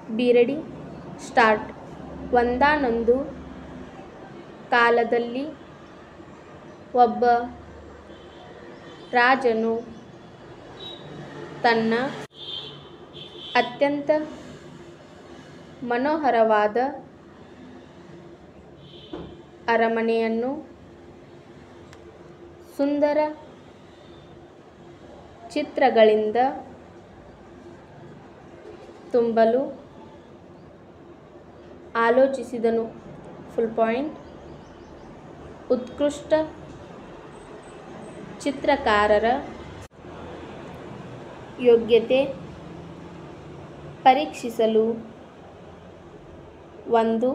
Biradi start ಒಂದಾನೊಂದು ಕಾಲದಲ್ಲಿ ಒಬ್ಬ ರಾಜನು ತನ್ನ ಅತ್ಯಂತ ಮನೋಹರವಾದ ಅರಮನೆಯನ್ನು ಸುಂದರ ಚಿತ್ರಗಳಿಂದ ತುಂಬಲು ಆಲೋಚಿಸಿದನು ಫುಲ್ ಪಾಯಿಂಟ್ ಉತ್ಕೃಷ್ಟ ಚಿತ್ರಕಾರರ ಯೋಗ್ಯತೆ ಪರೀಕ್ಷಿಸಲು ಒಂದು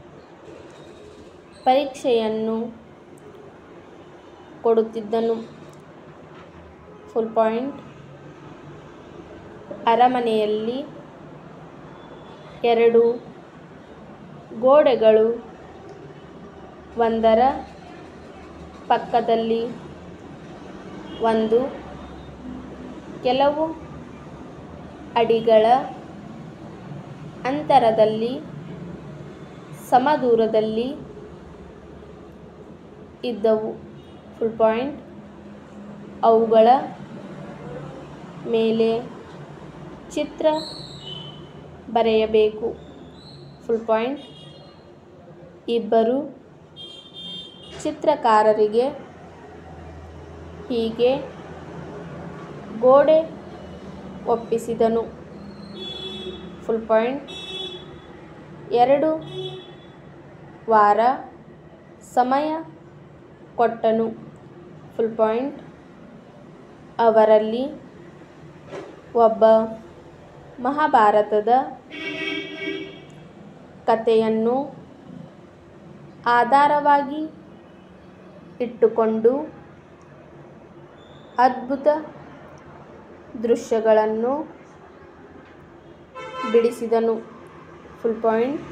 ಪರೀಕ್ಷೆಯನ್ನು ಕೊಡುತ್ತಿದ್ದನು ಫುಲ್ ಪಾಯಿಂಟ್ ಅರಮನೆಯಲ್ಲಿ ಎರಡು ಗೋಡೆಗಳು ಒಂದರ ಪಕ್ಕದಲ್ಲಿ ಒಂದು ಕೆಲವು ಅಡಿಗಳ ಅಂತರದಲ್ಲಿ ಸಮದೂರದಲ್ಲಿ ಇದ್ದವು ಫುಲ್ ಪಾಯಿಂಟ್ ಅವುಗಳ ಮೇಲೆ ಚಿತ್ರ ಬರೆಯಬೇಕು ಫುಲ್ ಪಾಯಿಂಟ್ ಇಬ್ಬರು ಚಿತ್ರಕಾರರಿಗೆ ಹೀಗೆ ಗೋಡೆ ಒಪ್ಪಿಸಿದನು ಫುಲ್ ಪಾಯಿಂಟ್ ಎರಡು ವಾರ ಸಮಯ ಕೊಟ್ಟನು ಫುಲ್ ಪಾಯಿಂಟ್ ಅವರಲ್ಲಿ ಒಬ್ಬ ಮಹಾಭಾರತದ ಕಥೆಯನ್ನು ಆಧಾರವಾಗಿ ಇಟ್ಟುಕೊಂಡು ಅದ್ಭುತ ದೃಶ್ಯಗಳನ್ನು ಬಿಡಿಸಿದನು ಫುಲ್ ಪಾಯಿಂಟ್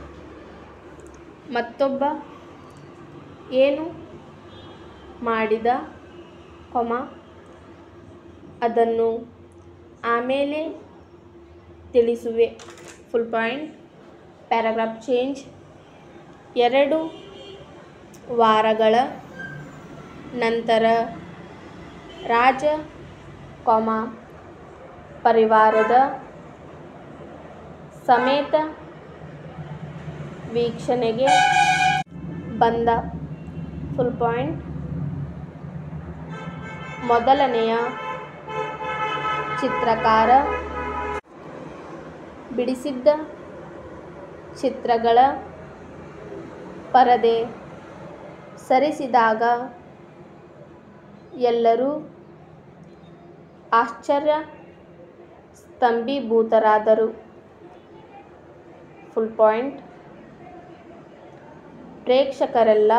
ಮತ್ತೊಬ್ಬ ಏನು ಮಾಡಿದ ಕೊಮ ಅದನ್ನು ಆಮೇಲೆ ತಿಳಿಸುವೆ ಫುಲ್ ಪಾಯಿಂಟ್ ಪ್ಯಾರಾಗ್ರಾಫ್ ಚೇಂಜ್ ಎರಡು ವಾರಗಳ ನಂತರ ರಾಜ ಕೊಮ ಪರಿವಾರದ ಸಮೇತ ವೀಕ್ಷಣೆಗೆ ಬಂದ ಫುಲ್ ಪಾಯಿಂಟ್ ಮೊದಲನೆಯ ಚಿತ್ರಕಾರ ಬಿಡಿಸಿದ್ದ ಚಿತ್ರಗಳ ಪರದೆ ಸರಿಸಿದಾಗ ಎಲ್ಲರೂ ಆಶ್ಚರ್ಯ ಸ್ತಂಭೀಭೂತರಾದರು ಫುಲ್ ಪಾಯಿಂಟ್ ಪ್ರೇಕ್ಷಕರೆಲ್ಲ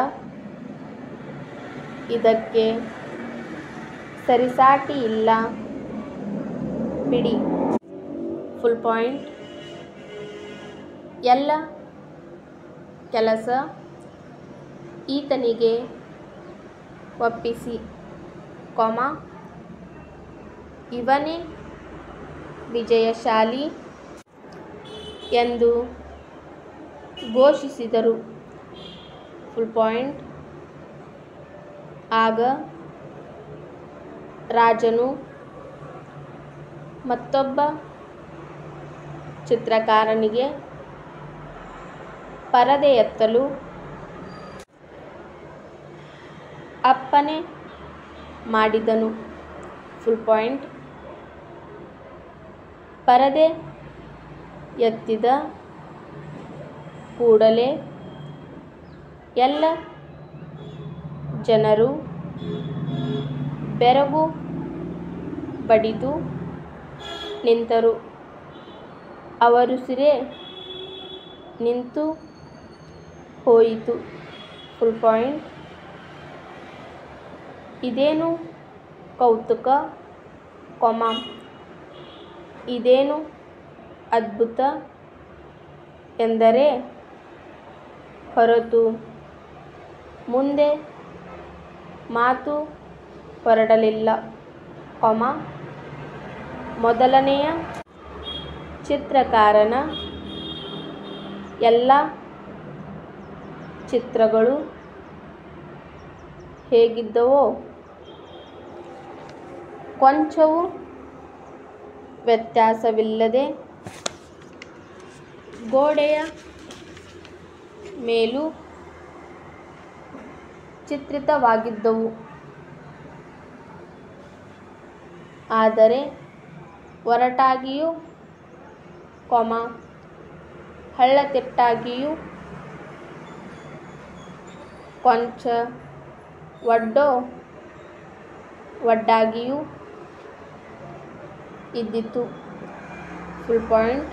ಇದಕ್ಕೆ ಸರಿಸಾಟಿ ಇಲ್ಲ ಬಿಡಿ ಫುಲ್ ಪಾಯಿಂಟ್ ಎಲ್ಲ ಕೆಲಸ ಈತನಿಗೆ ಒಪ್ಪಿಸಿ ಕೊಮ ಇವನೇ ವಿಜಯಶಾಲಿ ಎಂದು ಘೋಷಿಸಿದರು ಫುಲ್ ಪಾಯಿಂಟ್ ಆಗ ರಾಜನು ಮತ್ತೊಬ್ಬ ಚಿತ್ರಕಾರನಿಗೆ ಪರದೆ ಎತ್ತಲು ಅಪ್ಪನೆ ಮಾಡಿದನು ಫುಲ್ ಪಾಯಿಂಟ್ ಪರದೆ ಎತ್ತಿದ ಕೂಡಲೇ ಎಲ್ಲ ಜನರು ಬೆರಗು ಬಡಿದು ನಿಂತರು ಅವರುಸಿರೇ ನಿಂತು ಹೋಯಿತು ಫುಲ್ ಪಾಯಿಂಟ್ ಇದೇನು ಕೌತುಕ ಕೊಮ ಇದೇನು ಅದ್ಭುತ ಎಂದರೆ ಹೊರತು ಮುಂದೆ ಮಾತು ಹೊರಡಲಿಲ್ಲ ಕೊಮ ಮೊದಲನೆಯ ಚಿತ್ರಕಾರನ ಎಲ್ಲ ಚಿತ್ರಗಳು ಹೇಗಿದ್ದವೋ ಕೊಂಚವೂ ವ್ಯತ್ಯಾಸವಿಲ್ಲದೆ ಗೋಡೆಯ ಮೇಲೂ ಚಿತ್ರಿತವಾಗಿದ್ದವು ಆದರೆ ಒರಟಾಗಿಯೂ ಕೊಮ ಹಳ್ಳತಿಟ್ಟಾಗಿಯೂ ಕೊಂಚ ಒಡ್ಡೋ ಒಡ್ಡಾಗಿಯೂ ಇದ್ದಿತು ಫುಲ್ ಪಾಯಿಂಟ್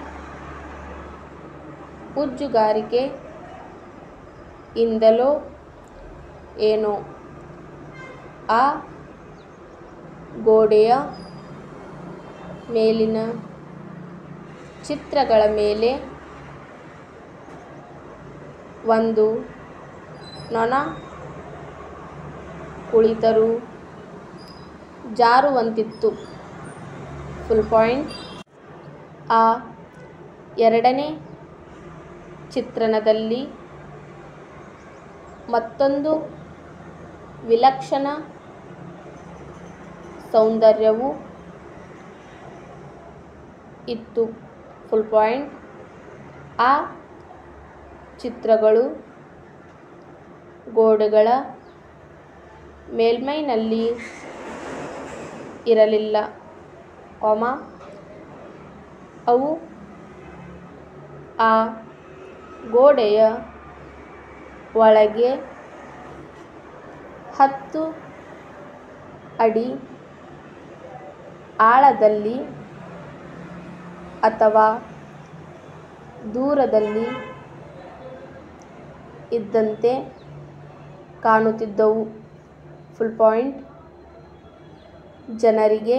ಉಜ್ಜುಗಾರಿಕೆ ಇಂದಲೋ ಏನೋ ಆ ಗೋಡೆಯ ಮೇಲಿನ ಚಿತ್ರಗಳ ಮೇಲೆ ಒಂದು ನೊಣ ಕುಳಿತರೂ ಜಾರುವಂತಿತ್ತು ಫುಲ್ ಪಾಯಿಂಟ್ ಆ ಎರಡನೇ ಚಿತ್ರಣದಲ್ಲಿ ಮತ್ತೊಂದು ವಿಲಕ್ಷಣ ಸೌಂದರ್ಯವು ಇತ್ತು ಫುಲ್ ಪಾಯಿಂಟ್ ಆ ಚಿತ್ರಗಳು ಗೋಡೆಗಳ ಮೇಲ್ಮೈನಲ್ಲಿ ಇರಲಿಲ್ಲ ಕೊಮ ಅವು ಆ ಗೋಡೆಯ ಒಳಗೆ ಹತ್ತು ಅಡಿ ಆಳದಲ್ಲಿ ಅಥವಾ ದೂರದಲ್ಲಿ ಇದ್ದಂತೆ ಕಾಣುತ್ತಿದ್ದವು ಫುಲ್ ಪಾಯಿಂಟ್ ಜನರಿಗೆ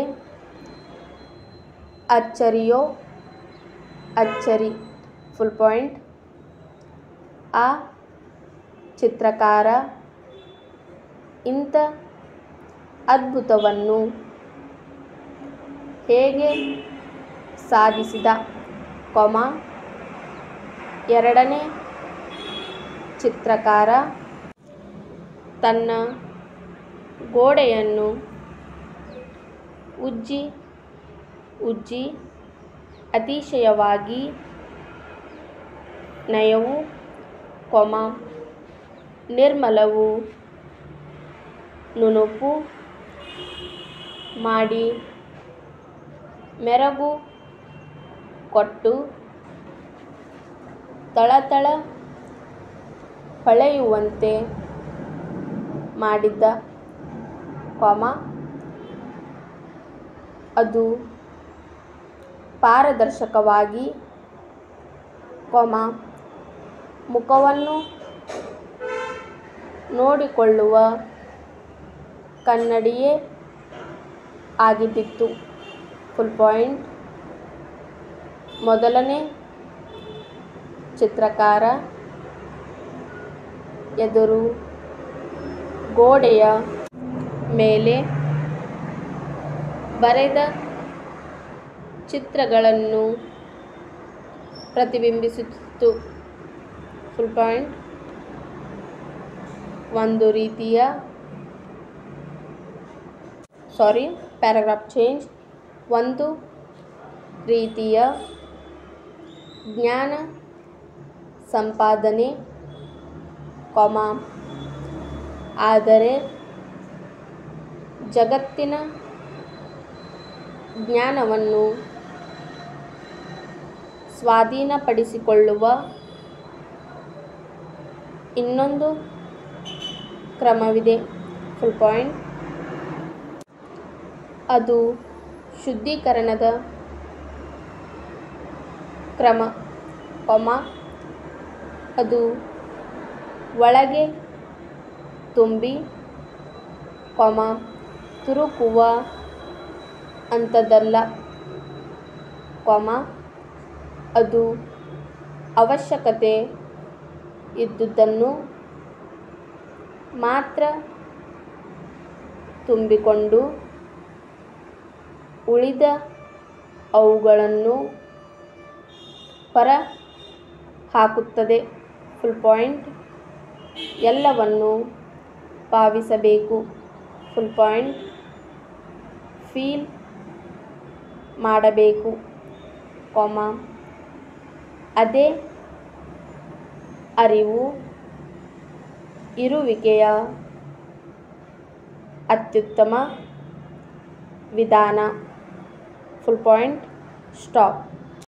ಅಚ್ಚರಿಯೋ ಅಚ್ಚರಿ ಫುಲ್ ಪಾಯಿಂಟ್ ಆ ಚಿತ್ರಕಾರ ಇಂಥ ಅದ್ಭುತವನ್ನು ಹೇಗೆ ಸಾಧಿಸಿದ ಕೊಮ ಎರಡನೇ ಚಿತ್ರಕಾರ ತನ್ನ ಗೋಡೆಯನ್ನು ಉಜ್ಜಿ ಉಜ್ಜಿ ಅತಿಶಯವಾಗಿ ನಯವು ಕೊಮ ನಿರ್ಮಲವು ನುಣುಪು ಮಾಡಿ ಮೆರಗು ಕೊಟ್ಟು ತಳತಳ ಹೊಳೆಯುವಂತೆ ಮಾಡಿದ್ದ ಕೊಮ ಅದು ಪಾರದರ್ಶಕವಾಗಿ ಕೊಮ ಮುಖವನ್ನು ನೋಡಿಕೊಳ್ಳುವ ಕನ್ನಡಿಯೇ ಆಗಿದ್ದಿತ್ತು ಫುಲ್ ಪಾಯಿಂಟ್ ಮೊದಲನೇ ಚಿತ್ರಕಾರ ಎದುರು ಗೋಡೆಯ ಮೇಲೆ ಬರೆದ ಚಿತ್ರಗಳನ್ನು ಪ್ರತಿಬಿಂಬಿಸುತ್ತಿತ್ತು ಫುಲ್ ಪಾಯಿಂಟ್ ಒಂದು ರೀತಿಯ ಸಾರಿ ಪ್ಯಾರಾಗ್ರಾಫ್ ಚೇಂಜ್ ಒಂದು ರೀತಿಯ ಜ್ಞಾನ ಸಂಪಾದನೆ ಕೊಮ ಆದರೆ ಜಗತ್ತಿನ ಜ್ಞಾನವನ್ನು ಸ್ವಾಧೀನಪಡಿಸಿಕೊಳ್ಳುವ ಇನ್ನೊಂದು ಕ್ರಮವಿದೆ ಫುಲ್ ಪಾಯಿಂಟ್ ಅದು ಶುದ್ಧೀಕರಣದ ಕ್ರಮ ಕೊಮ ಅದು ಒಳಗೆ ತುಂಬಿ ಕೊಮ ತುರುಕುವ ಅಂಥದ್ದಲ್ಲ ಕೊಮ ಅದು ಅವಶ್ಯಕತೆ ಇದ್ದುದನ್ನು ಮಾತ್ರ ತುಂಬಿಕೊಂಡು ಉಳಿದ ಅವುಗಳನ್ನು ಹೊರ ಹಾಕುತ್ತದೆ ಫುಲ್ ಪಾಯಿಂಟ್ ಎಲ್ಲವನ್ನು ಭಾವಿಸಬೇಕು ಫುಲ್ ಪಾಯಿಂಟ್ ಫೀಲ್ ಮಾಡಬೇಕು ಕೊಮ ಅದೇ ಅರಿವು ಇರುವಿಕೆಯ ಅತ್ಯುತ್ತಮ ವಿಧಾನ ಫುಲ್ ಪಾಯಿಂಟ್ ಸ್ಟಾಪ್